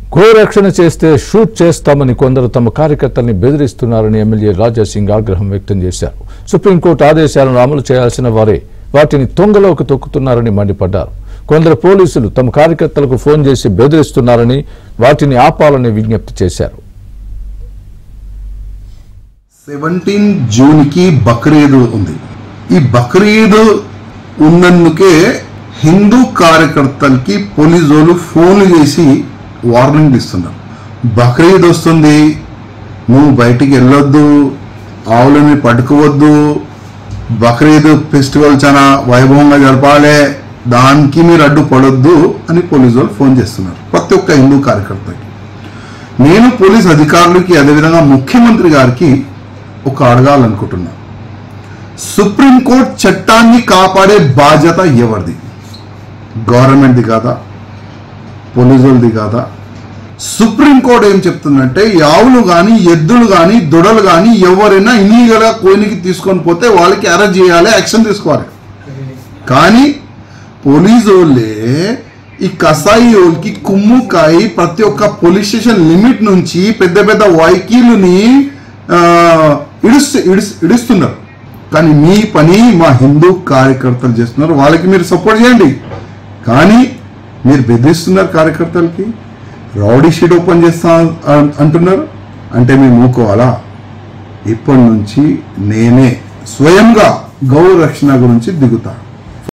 గోరక్షణ చేస్తే షూట్ చేస్తామని కొందరు తమ కార్యకర్తల్ని బెదిరిస్తున్నారని ఎమ్మెల్యే రాజాసింగ్ ఆగ్రహం వ్యక్తం చేశారు సుప్రీంకోర్టు ఆదేశాలను అమలు చేయాల్సిన వారే వాటిని తొంగలోకి తొక్కుతున్నారని మండిపడ్డారు కొందరు పోలీసులు తమ కార్యకర్తలకు ఫోన్ చేసి బెదిరిస్తున్నారని వాటిని ఆపాలని విజ్ఞప్తి చేశారు సెవెంటీన్ జూన్కి బక్రీద్ ఉంది ఈ బక్రీద్ ఉన్నందుకే హిందూ కార్యకర్తలకి పోలీసు వాళ్ళు ఫోన్లు చేసి వార్నింగ్ ఇస్తున్నారు బక్రీద్ వస్తుంది నువ్వు బయటికి వెళ్ళొద్దు ఆవులని పట్టుకోవద్దు బక్రీద్ ఫెస్టివల్ చాలా వైభవంగా జరపాలి దానికి మీరు అడ్డుపడొద్దు అని పోలీసు వాళ్ళు ఫోన్ చేస్తున్నారు ప్రతి ఒక్క హిందూ కార్యకర్తకి నేను పోలీస్ అధికారులకి అదేవిధంగా ముఖ్యమంత్రి గారికి ఒక అడగాలనుకుంటున్నా సుప్రీంకోర్టు చట్టాన్ని కాపాడే బాధ్యత ఎవరిది గవర్నమెంట్ది కాదా పోలీసులది కాదా సుప్రీంకోర్టు ఏం చెప్తుందంటే ఆవులు కానీ ఎద్దులు కానీ దొడలు కానీ ఎవరైనా ఇనీగల్గా కోయినికి తీసుకొని పోతే వాళ్ళకి అరెస్ట్ చేయాలి యాక్షన్ తీసుకోవాలి కానీ పోలీసు వాళ్ళే ఈ కసాయి వాళ్ళకి కుమ్ముకాయి ప్రతి ఒక్క పోలీస్ స్టేషన్ లిమిట్ నుంచి పెద్ద పెద్ద వైకీలుని ఆ, ఇడుస్తు ఇడుస్ ఇడుస్తున్నారు కానీ మీ పని మా హిందూ కార్యకర్తలు చేస్తున్నారు వాళ్ళకి మీరు సపోర్ట్ చేయండి కానీ మీరు బెదిరిస్తున్నారు కార్యకర్తలకి రౌడీ షీట్ ఓపెన్ చేస్తా అం- అంటున్నారు అంటే మేము మూకోవాలా ఇప్పటి నుంచి నేనే స్వయంగా గౌరవ రక్షణ గురించి దిగుతా